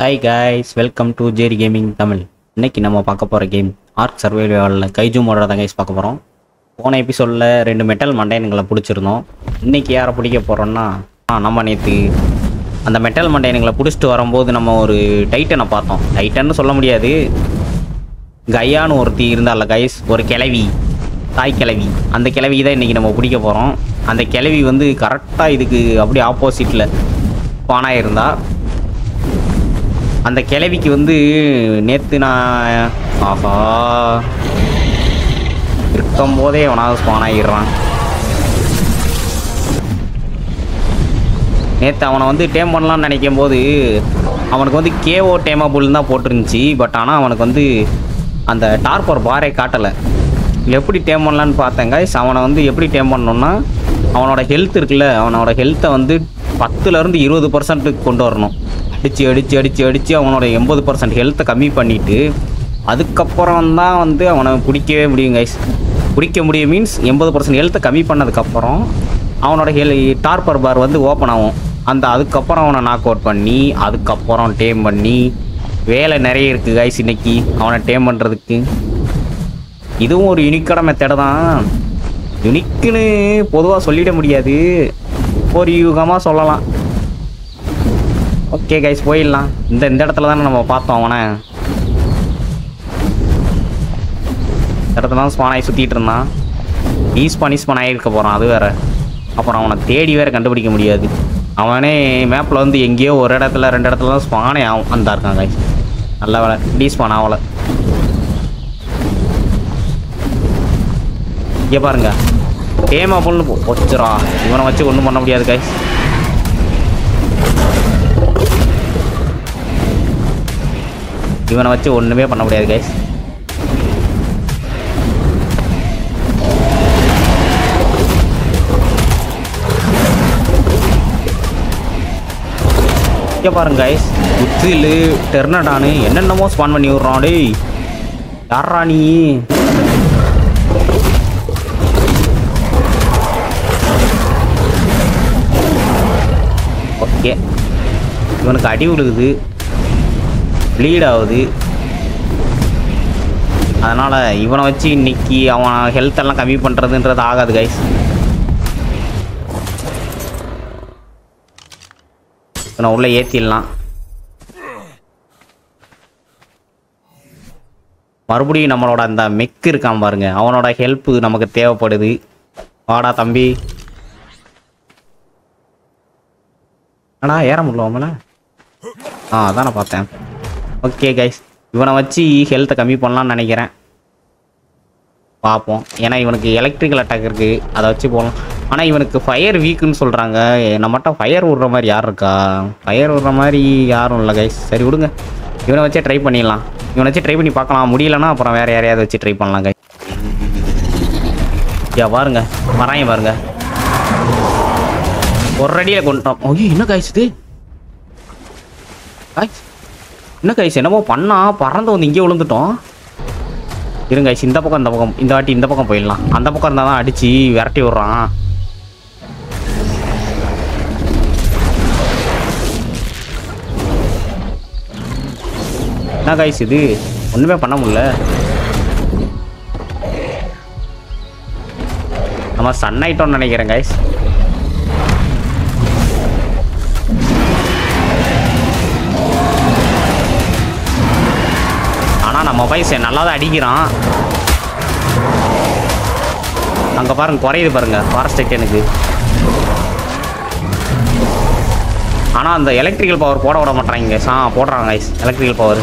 Hi guys welcome to Jerry gaming Tamil இன்னைக்கு நம்ம பார்க்க போகிற கேம் ஆர்க் சர்வைவலில் கைஜூ மோட தான் கைஸ் பார்க்க போகிறோம் போன எபிசோடில் ரெண்டு மெட்டல் மண்டையனுங்களை பிடிச்சிருந்தோம் இன்னைக்கு யாரை பிடிக்க போகிறோம்னா நம்ம நேற்று அந்த மெட்டல் மண்டையனுங்களை பிடிச்சிட்டு வரும்போது நம்ம ஒரு டைட்டனை பார்த்தோம் டைட்டன்னு சொல்ல முடியாது கையான்னு ஒருத்தி இருந்தால கைஸ் ஒரு கிளவி தாய் கிளவி அந்த கிளவி தான் இன்றைக்கி நம்ம பிடிக்க போகிறோம் அந்த கிளவி வந்து கரெக்டாக இதுக்கு அப்படியே ஆப்போசிட்டில் பானாக இருந்தா அந்த கிளவிக்கு வந்து நேற்று நான் ஆஹா இருக்கும் போதே அவனாவது ஸ்பான் ஆகிடுறான் நேற்று அவனை வந்து டேம் பண்ணலாம்னு நினைக்கும் போது அவனுக்கு வந்து கேஓ டேமபுள் தான் போட்டிருந்துச்சு பட் ஆனால் அவனுக்கு வந்து அந்த டார்பர் பாரே காட்டலை எப்படி டேம் பண்ணலான்னு பார்த்தேங்க அவனை வந்து எப்படி டேம் பண்ணணும்னா அவனோட ஹெல்த் இருக்குல்ல அவனோட ஹெல்த்தை வந்து பத்துலேருந்து இருபது பர்சன்ட்டுக்கு கொண்டு வரணும் அடித்து அடித்து அடித்து அடித்து அவனோட எண்பது பர்சன்ட் ஹெல்த்தை கம்மி பண்ணிவிட்டு அதுக்கப்புறம் தான் வந்து அவனை பிடிக்கவே முடியும் கைஸ் பிடிக்க முடியும் மீன்ஸ் எண்பது பர்சன்ட் ஹெல்த்தை கம்மி பண்ணதுக்கப்புறம் அவனோட ஹெல் டார்பர் பார் வந்து ஓப்பன் ஆகும் அந்த அதுக்கப்புறம் அவனை நாக் அவுட் பண்ணி அதுக்கப்புறம் டேம் பண்ணி வேலை நிறைய இருக்குது கைஸ் இன்னைக்கு அவனை டேம் பண்ணுறதுக்கு இதுவும் ஒரு யுனிக்கான மெத்தடு தான் யுனிக்குன்னு பொதுவாக சொல்லிட முடியாது ஒரு யூகமாக சொல்லலாம் ஓகே கைஸ் போயிடலாம் இந்த இந்த இடத்துல தானே நம்ம பார்த்தோம் அவனை இந்த இடத்துல தான் ஸ்பான் ஆகி சுற்றிட்டு இருந்தான் ஈஸ்பான் ஈஸ்பான் ஆகிருக்க போகிறான் அது வேற அப்புறம் அவனை தேடி வேற கண்டுபிடிக்க முடியாது அவனே மேப்பில் வந்து எங்கேயோ ஒரு இடத்துல ரெண்டு இடத்துல தான் ஸ்பானே ஆகும் அந்த இருக்கான் கைஸ் நல்ல வேலை டீஸ்பான் ஆகலை இங்கே பாருங்க டேமா பொண்ணு வச்சுரா இவனை வச்சு ஒன்றும் பண்ண முடியாது கைஸ் இவனை வச்சு ஒன்றுமே பண்ண முடியாது கைஸ் இங்கே பாருங்க கைஸ் உச்சிலு டெர்னடானு என்னென்னமோ ஸ்பான் பண்ணி விட்றான் டேய் யாரா நீ ஓகே இவனுக்கு அடி விழுகுது ப்ளீட் ஆகுது அதனால் இவனை வச்சு இன்னைக்கு அவன் ஹெல்த் எல்லாம் கம்மி பண்ணுறதுன்றது ஆகாது கைஸ் இவனை உள்ளே ஏற்றிடலாம் மறுபடியும் நம்மளோட அந்த மெக்கு இருக்கான் பாருங்க அவனோட ஹெல்ப்பு நமக்கு தேவைப்படுது வாடா தம்பி அண்ணா ஏற முடியல அவங்கள ஆ அதான் நான் பார்த்தேன் ஓகே கைஸ் இவனை வச்சு ஹெல்த்தை கம்மி பண்ணலாம்னு நினைக்கிறேன் பார்ப்போம் ஏன்னா இவனுக்கு எலக்ட்ரிக்கல் அட்டாக் இருக்குது அதை வச்சு போகலாம் ஆனால் இவனுக்கு ஃபயர் வீக்குன்னு சொல்கிறாங்க நம்மகிட்ட ஃபயர் விடுற மாதிரி யார் இருக்கா ஃபயர் விடுற மாதிரி யாரும் இல்லை கைஸ் சரி விடுங்க இவனை வச்சே ட்ரை பண்ணிடலாம் இவனை வச்சு ட்ரை பண்ணி பார்க்கலாம் முடியலன்னா அப்புறம் வேறு யாரையாவது வச்சு ட்ரை பண்ணலாம் கைஸ் யா பாருங்க மராயம் பாருங்க ஒரு அடியில் கொண்டோம் ஐயோ என்ன காய்ஸ் இது காய்ஸ் என்ன காய்ஸ் என்னமோ பண்ணா பறந்து வந்து இங்கே விழுந்துட்டோம் இருங்க காய்ஸ் இந்த பக்கம் இந்த பக்கம் இந்த வாட்டி இந்த பக்கம் போயிடலாம் அந்த பக்கம் இருந்தால் தான் அடித்து விரட்டி விட்றான் என்ன காய்ஸ் இது ஒன்றுமே பண்ண முடியல நம்ம சன் ஆயிட்டோம்னு நினைக்கிறேன் காய்ஸ் ஆனால் நம்ம பைச நல்லா தான் அடிக்கிறான் அங்கே பாருங்க குறையுது பாருங்க ஃபாரஸ்ட் எனக்கு ஆனால் அந்த எலக்ட்ரிக்கல் பவர் போட விட மாட்டாங்க சா போடுறாங்க ஐஸ் எலக்ட்ரிக்கல் பவர்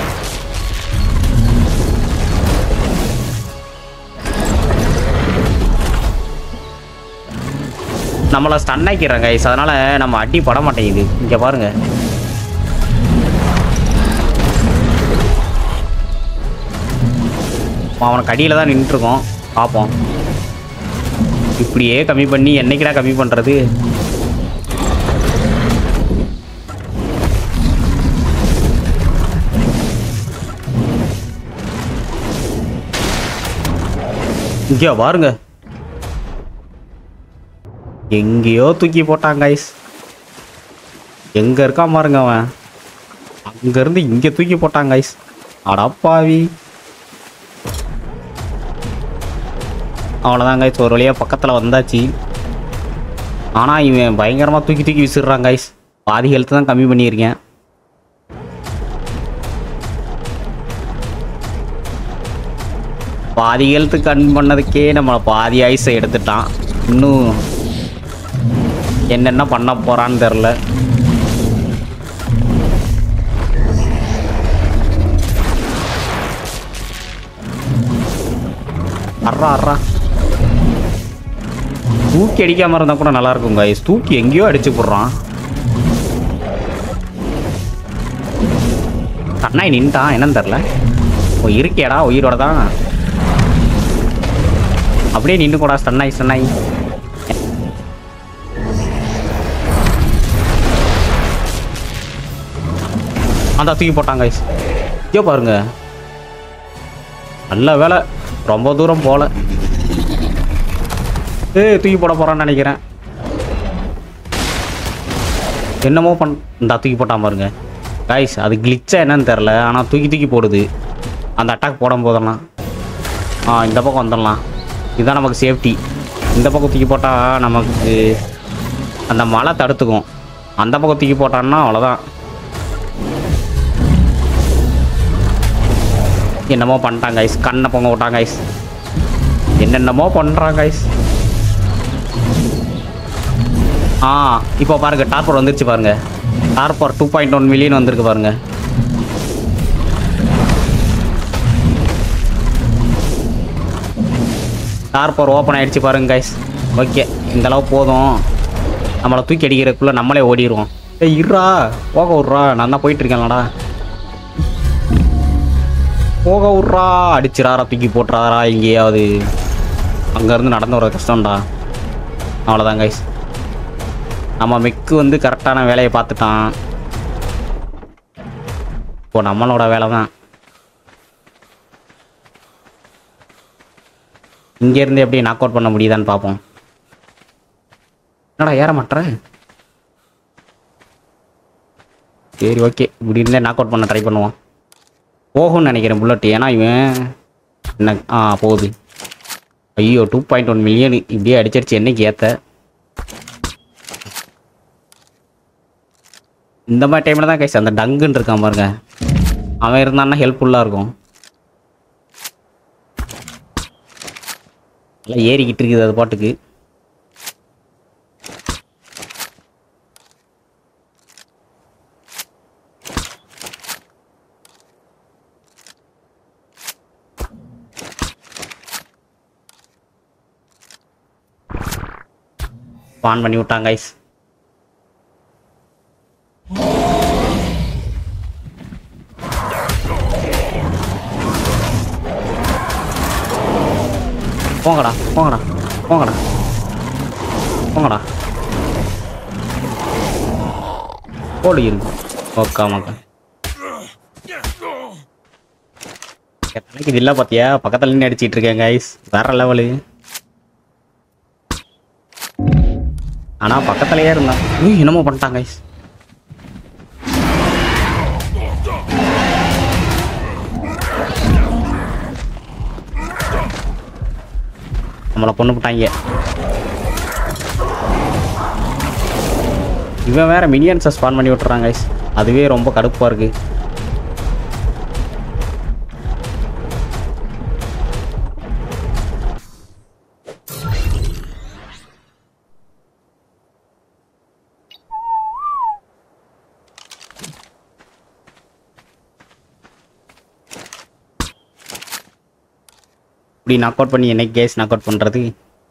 நம்மளை ஸ்டன் ஆக்கிடுறாங்க ஐஸ் அதனால் நம்ம அடி பட மாட்டேங்குது இங்கே பாருங்கள் அவனுக்கு அடியில் தான் நின்றுருக்கோம் பார்ப்போம் இப்படியே கம்மி பண்ணி என்னைக்குடா கம்மி பண்ணுறது இங்கே பாருங்க எங்கேயோ தூக்கி போட்டான் கைஸ் எங்கே இருக்கான் பாருங்க அவன் அங்கேருந்து இங்கே தூக்கி போட்டாங்க கைஸ் அடப்பாவி அவ்வளோதான் கைஸ் ஒரு வழியாக பக்கத்தில் வந்தாச்சு ஆனால் இவன் பயங்கரமாக தூக்கி தூக்கி விசிடுறான் கைஸ் பாதி ஹெல்த் தான் கம்மி பண்ணியிருக்கேன் பாதி ஹெல்த்து கம்மி பண்ணதுக்கே நம்மளை பாதி ஐஸை எடுத்துட்டான் இன்னும் என்னென்ன பண்ண போகிறான்னு தெரில அறா அறா தூக்கி அடிக்காம இருந்தா கூட நல்லா இருக்கும் guys தூக்கி எங்கேயோ அடிச்சு போடுறான் கண்ணாய் நின்ட்டான் என்னன்னு தெரில ஓ இருக்கேடா உயிரோட தான் அப்படியே நின்று கூடா சன்னாய் சன்னாய் அந்த தூக்கி போட்டாங்க guys ஐயோ பாருங்க நல்ல வேலை ரொம்ப தூரம் போகல ஏய் தூக்கி போட போறான்னு நினைக்கிறேன் என்னமோ பண் இந்த தூக்கி போட்டான் பாருங்க கைஸ் அது கிளிச்சா என்னன்னு தெரில ஆனால் தூக்கி தூக்கி போடுது அந்த அட்டாக் போடும் போதெல்லாம் ஆ இந்த பக்கம் வந்துடலாம் இதுதான் நமக்கு சேஃப்டி இந்த பக்கம் தூக்கி போட்டால் நமக்கு அந்த மழை தடுத்துக்கும் அந்த பக்கம் தூக்கி போட்டான்னா அவ்வளோதான் என்னமோ பண்ணிட்டாங்க ஐஸ் கண்ணை பொங்க விட்டாங்க ஐஸ் என்னென்னமோ பண்ணுறாங்க ஐஸ் ஆ இப்போ பாருங்க டார்பர் வந்துருச்சு பாருங்க torpor two point one million வந்திருக்கு பாருங்க டார்பர் ஓப்பன் ஆயிடுச்சு பாருங்க கைஸ் ஓகே இந்த அளவு போதும் நம்மளை தூக்கி அடிக்கிறதுக்குள்ளே நம்மளே ஓடிடுவோம் ஏய் இருறா போக விட்றா நான் தான் போயிட்டு இருக்கேன்லடா போக விட்றா அடிச்சிடாரா தூக்கி போட்டுறாரா எங்கேயாவது அங்கேருந்து நடந்து வர கஷ்டம்டா அவ்வளோதான் கைஸ் நம்ம மெக்கு வந்து கரெக்டான வேலையை பார்த்துட்டான் இப்போ நம்மளோட வேலை தான் இங்கேருந்து எப்படி நாக் அவுட் பண்ண முடியுதான்னு பார்ப்போம் என்னடா ஏற மாட்டேற சரி ஓகே இப்படி இருந்தே நாக் அவுட் பண்ண ட்ரை பண்ணுவோம் போகும்னு நினைக்கிறேன் புல்லட் ஏன்னா இவன் என்ன ஆ போகுது ஐயோ டூ பாயிண்ட் ஒன் மில்லியன் இப்படியே அடிச்சிருச்சு என்னைக்கு ஏற்ற இந்த மாதிரி டைமில் தான் கைஸ் அந்த டங்குன்னு இருக்கான் பாருங்க அவன் இருந்தான்னா ஹெல்ப்ஃபுல்லாக இருக்கும் நல்லா ஏறிக்கிட்டு இருக்குது அது பாட்டுக்கு ஆன் பண்ணி விட்டாங்க கைஸ் போங்கடா போங்கடா போங்கடா போங்கடா போடு இருக்கு ஓகே ஆமாக்கா எத்தனைக்கு இது இல்லை பார்த்தியா பக்கத்துல நின்று அடிச்சிட்டு இருக்கேன் கைஸ் வேற லெவலு ஆனா பக்கத்துலயே இருந்தான் ஏய், என்னமோ பண்ணிட்டான் கைஸ் நம்மளை பொண்ணு போட்டாங்க இவன் வேற மினியன்ஸை ஸ்பான் பண்ணி விட்டுறாங்க guys. அதுவே ரொம்ப கடுப்பா இருக்கு இப்படி நாக் அவுட் பண்ணி என்னைக்கு கேஸ் நாக் அவுட் பண்ணுறது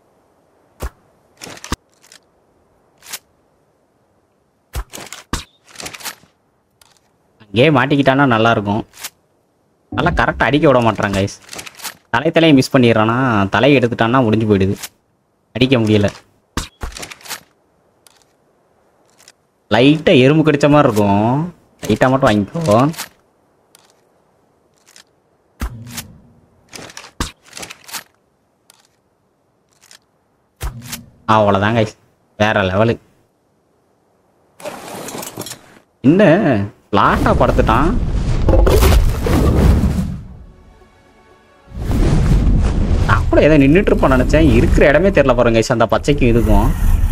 அங்கேயே மாட்டிக்கிட்டானா நல்லா இருக்கும் நல்லா கரெக்டாக அடிக்க விட மாட்டான் கைஸ் தலை தலையை மிஸ் பண்ணிடுறானா தலையை எடுத்துட்டான்னா முடிஞ்சு போயிடுது அடிக்க முடியல லைட்டாக எறும்பு கடிச்ச மாதிரி இருக்கும் லைட்டாக மட்டும் வாங்கிக்கோ அவ்வளோதான் கைஸ் வேற லெவலு என்ன லாட்டா படுத்துட்டான் நான் கூட ஏதோ நின்றுட்டு இருப்பான் நினைச்சேன் இருக்கிற இடமே தெரியல பாருங்க guys, அந்த பச்சைக்கும் இதுக்கும்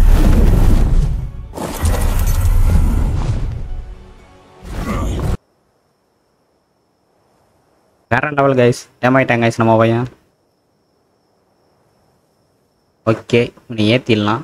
வேற லெவல் கைஸ் ஏமாயிட்டாங்க கைஸ் நம்ம பையன் ஓகே இவனை ஏற்றிடலாம்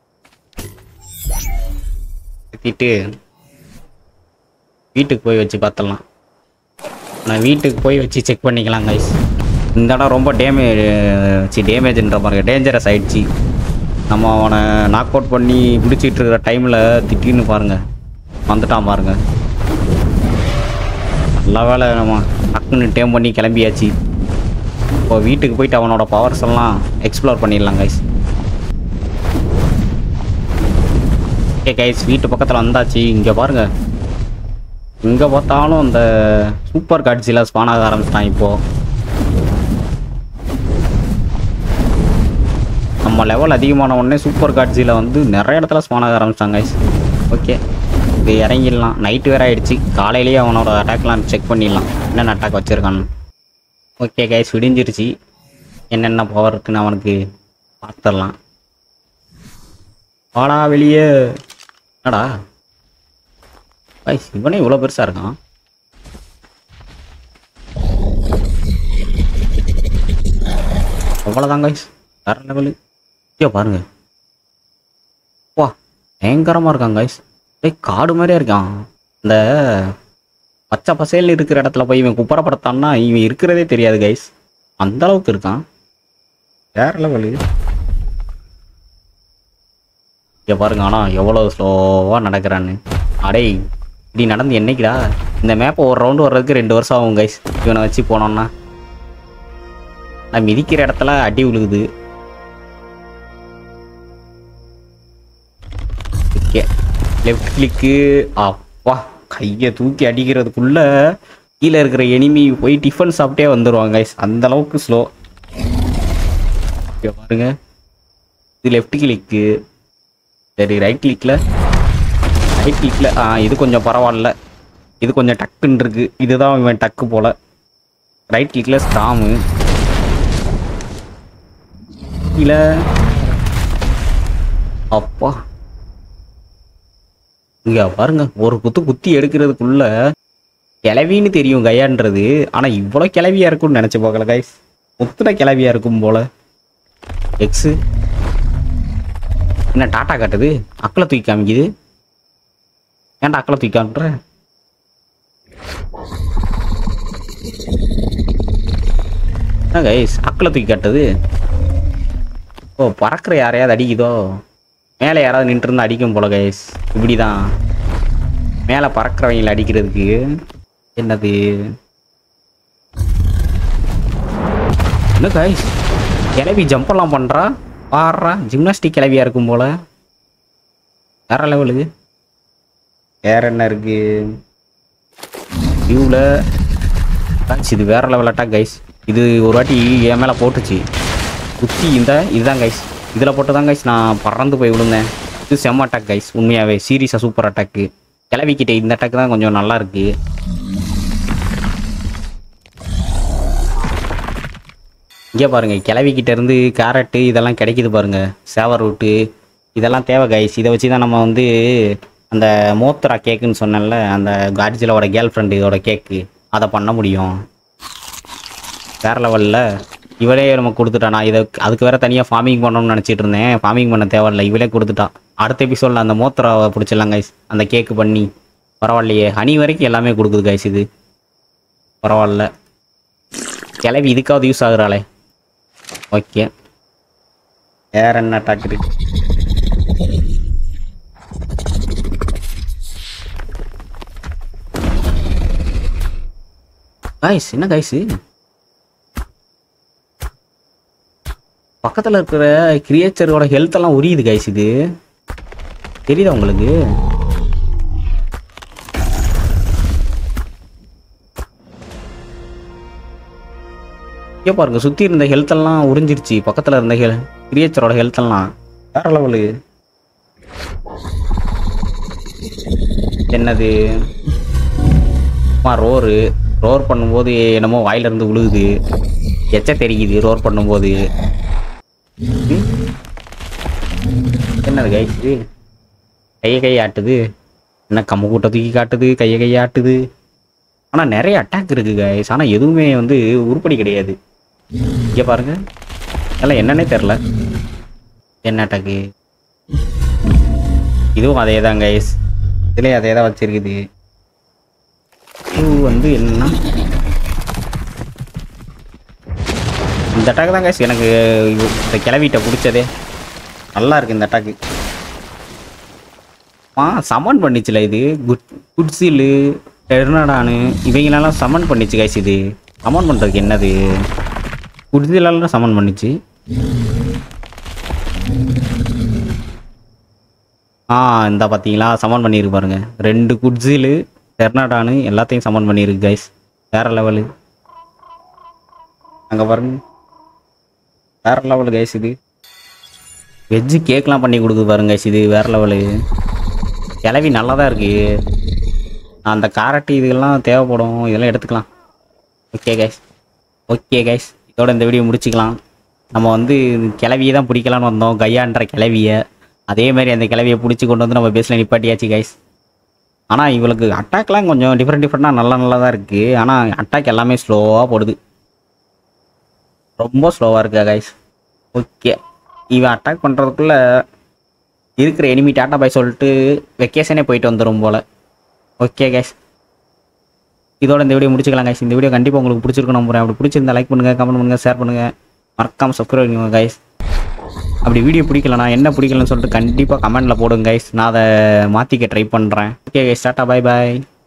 ஏற்றிட்டு வீட்டுக்கு போய் வச்சு பார்த்துடலாம் நான் வீட்டுக்கு போய் வச்சு செக் பண்ணிக்கலாம் கைஸ் இந்த இடம் ரொம்ப டேமேஜ் சி டேமேஜ்ன்ற பாருங்க டேஞ்சரஸ் ஆயிடுச்சு நம்ம அவனை நாக் அவுட் பண்ணி பிடிச்சிட்டு இருக்கிற டைமில் திட்டின்னு பாருங்க வந்துட்டான் பாருங்க நல்ல வேலை நம்ம டக்குன்னு டேம் பண்ணி கிளம்பியாச்சு இப்போ வீட்டுக்கு போயிட்டு அவனோட பவர்ஸ் எல்லாம் எக்ஸ்ப்ளோர் பண்ணிடலாம் கைஸ் ஓகே கைஸ் வீட்டு பக்கத்தில் வந்தாச்சு இங்கே பாருங்க இங்கே பார்த்தாலும் அந்த சூப்பர் காட்சியில் ஸ்பான் ஆக ஆரம்பிச்சிட்டான் இப்போ நம்ம லெவல் அதிகமான உடனே சூப்பர் காட்சியில் வந்து நிறைய இடத்துல ஸ்பான் ஆக ஆரம்பிச்சிட்டாங்க கைஸ் ஓகே இது இறங்கிடலாம் நைட்டு வேற ஆயிடுச்சு காலையிலேயே அவனோட அட்டாக்லாம் செக் பண்ணிடலாம் என்னென்ன அட்டாக் வச்சுருக்கான்னு ஓகே கைஸ் விடிஞ்சிருச்சு என்னென்ன பவர் இருக்குன்னு அவனுக்கு பார்த்துடலாம் வாடா வெளியே என்னடா கைஸ் இவனே இவ்வளோ பெருசாக இருக்கான் அவ்வளோதான் கைஸ் வேற லெவலு ஐயோ பாருங்க வா பயங்கரமாக இருக்கான் கைஸ் டேய் காடு மாதிரியே இருக்கான் இந்த பச்சை பசேல்னு இருக்கிற இடத்துல போய் இவன் குப்பரப்படுத்தான்னா இவன் இருக்கிறதே தெரியாது கைஸ் அந்த அளவுக்கு இருக்கான் வேற லெவலு இங்கே பாருங்க ஆனால் எவ்வளோ ஸ்லோவாக நடக்கிறான்னு அடே இப்படி நடந்து என்னைக்குடா இந்த மேப்பை ஒரு ரவுண்டு வர்றதுக்கு ரெண்டு வருஷம் ஆகும் கைஸ் இவனை வச்சு போனோம்னா நான் மிதிக்கிற இடத்துல அடி விழுகுது ஓகே லெஃப்ட் கிளிக்கு அப்பா கையை தூக்கி அடிக்கிறதுக்குள்ள கீழே இருக்கிற எனிமி போய் டிஃபன் சாப்பிட்டே வந்துடுவாங்க கைஸ் அந்த அளவுக்கு ஸ்லோ ஓகே பாருங்க இது லெஃப்ட் கிளிக்கு சரி ரைட் கிளிக்கில் ரைட் கிளிக்கில் ஆ இது கொஞ்சம் பரவாயில்ல இது கொஞ்சம் டக்குன்னு இருக்கு இதுதான் இவன் டக்கு போல ரைட் கிளிக்கில் ஸ்டாமு கீழே அப்பா இங்க பாருங்க ஒரு குத்து குத்தி எடுக்கிறதுக்குள்ள கிளவின்னு தெரியும் கையான்றது ஆனா இவ்வளோ கிளவியா இருக்கும்னு நினைச்சு பார்க்கல கைஸ் முத்துன கிளவியா இருக்கும் போல எக்ஸு என்ன டாட்டா காட்டுது அக்கலை தூக்கி காமிக்குது ஏன்டா அக்கலை தூக்கி காட்டுற என்ன கைஸ் அக்கலை தூக்கி காட்டுது ஓ பறக்கிற யாரையாவது அடிக்குதோ மேலே யாராவது நின்று இருந்தா அடிக்கும் போல கைஸ் இப்படி தான் மேலே பறக்கிறவங்களை அடிக்கிறதுக்கு என்னது என்ன கைஸ் கிளவி ஜம்பெல்லாம் பண்ணுறா பாடுறா ஜிம்னாஸ்டிக் கிளவியா இருக்கும் போல வேற லெவலு வேற என்ன இருக்கு வியூவில் இது வேற லெவல் அட்டாக் கைஸ் இது ஒரு வாட்டி என் மேலே போட்டுச்சு குத்தி இந்த இதுதான் கைஸ் இதில் போட்டு தான் கைஸ் நான் பறந்து போய் விழுந்தேன் இது செம்ம அட்டாக் கைஸ் உண்மையாகவே சீரியஸாக சூப்பர் அட்டாக்கு கிளவிக்கிட்ட இந்த அட்டாக் தான் கொஞ்சம் நல்லா இருக்கு இங்கே பாருங்க கிளவிக்கிட்ட இருந்து கேரட்டு இதெல்லாம் கிடைக்குது பாருங்க சேவர் ரூட்டு இதெல்லாம் தேவை கைஸ் இதை வச்சு தான் நம்ம வந்து அந்த மோத்ரா கேக்குன்னு சொன்னேன்ல அந்த கார்ஜிலோட கேர்ள் ஃப்ரெண்டு இதோட கேக்கு அதை பண்ண முடியும் வேற லெவலில் இவளே நமக்கு கொடுத்துட்டா நான் இதை அதுக்கு வேற தனியாக ஃபார்மிங் பண்ணணும்னு நினச்சிட்டு இருந்தேன் ஃபார்மிங் பண்ண தேவையில்ல இவளே கொடுத்துட்டா அடுத்த எபிசோடில் அந்த மோத்ராவை பிடிச்சிடலாம் கைஸ் அந்த கேக்கு பண்ணி பரவாயில்லையே ஹனி வரைக்கும் எல்லாமே கொடுக்குது கைஸ் இது பரவாயில்ல கிளவி இதுக்காவது யூஸ் ஆகுறாளே ஓகே வேற என்ன அட்டாக் இருக்கு கைஸ் என்ன கைஸு பக்கத்தில் இருக்கிற கிரியேச்சரோட ஹெல்த் எல்லாம் உரியுது கைஸ் இது தெரியுதா உங்களுக்கு இங்கே பாருங்க சுற்றி இருந்த ஹெல்த் எல்லாம் உறிஞ்சிருச்சு பக்கத்தில் இருந்த ஹெல் கிரியேச்சரோட ஹெல்த் எல்லாம் வேற லெவலு என்னது அம்மா ரோரு ரோர் பண்ணும்போது என்னமோ வாயிலிருந்து விழுகுது எச்ச தெரிக்குது ரோர் பண்ணும்போது ம்? என்னது கைஸ் இது கையை கையை ஆட்டுது என்ன கம்ம கூட்ட தூக்கி காட்டுது கையை கையை ஆட்டுது ஆனால் நிறைய அட்டாக் இருக்கு கைஸ் ஆனால் எதுவுமே வந்து உருப்படி கிடையாது இங்கே பாருங்க எல்லாம் என்னன்னே தெரில என்ன அட்டாக்கு இதுவும் அதே தான் கைஸ் இதுலேயும் அதே தான் வச்சிருக்குது இது வந்து என்னன்னா இந்த அட்டாக் தான் கைஸ் எனக்கு இந்த கிளவிட்ட பிடிச்சதே நல்லா இருக்கு இந்த அட்டாக்கு ஆ சமன் பண்ணிச்சுல இது குட் குட்ஸிலு டெர்னடானு இவங்களெல்லாம் சமன் பண்ணிச்சு கைஸ் இது சமன் பண்ணுறதுக்கு என்னது குட்ஸிலெல்லாம் சமன் பண்ணிச்சு ஆ இந்த பார்த்தீங்களா சமன் பண்ணியிருக்கு பாருங்க ரெண்டு குட்ஸிலு டெர்னடானு எல்லாத்தையும் சமன் பண்ணியிருக்கு கைஸ் வேற லெவலு அங்கே பாருங்க வேற லெவலு கைஸ் இது வெஜ்ஜு கேக்லாம் பண்ணி கொடுக்குது பாருங்க guys இது வேற லெவலு கிளவி நல்லா தான் இருக்கு அந்த காரட்டு இதெல்லாம் தேவைப்படும் இதெல்லாம் எடுத்துக்கலாம் ஓகே கைஸ் ஓகே கைஸ் இதோட இந்த வீடியோ முடிச்சுக்கலாம் நம்ம வந்து கிளவியை தான் பிடிக்கலான்னு வந்தோம் கையான்ற கிளவியை அதே மாதிரி அந்த கிளவியை பிடிச்சி கொண்டு வந்து நம்ம பேசல நிப்பாட்டியாச்சு கைஸ் ஆனால் இவளுக்கு அட்டாக்லாம் கொஞ்சம் டிஃப்ரெண்ட் டிஃப்ரெண்ட்டாக நல்லா நல்லா தான் இருக்குது ஆனால் அட்டாக் எல்லாமே ஸ்லோவாக போடுது ரொம்ப ஸ்லோவாக இருக்கா கைஸ் ஓகே இவன் அட்டாக் பண்ணுறதுக்குள்ள இருக்கிற எனிமி டாட்டா பாய் சொல்லிட்டு வெக்கேஷனே போயிட்டு வந்துடும் போல் ஓகே கைஸ் இதோட இந்த வீடியோ முடிச்சுக்கலாம் கைஸ் இந்த வீடியோ கண்டிப்பாக உங்களுக்கு பிடிச்சிருக்கும் நம்புறேன் அப்படி பிடிச்சிருந்தா லைக் பண்ணுங்கள் கமெண்ட் பண்ணுங்கள் ஷேர் பண்ணுங்கள் மறக்காமல் சப்ஸ்கிரைப் பண்ணுங்க கைஸ் அப்படி வீடியோ பிடிக்கலனா என்ன பிடிக்கலன்னு சொல்லிட்டு கண்டிப்பாக கமெண்ட்டில் போடுங்க கைஸ் நான் அதை மாற்றிக்க ட்ரை பண்ணுறேன் ஓகே கைஸ் டாட்டா பாய் பாய்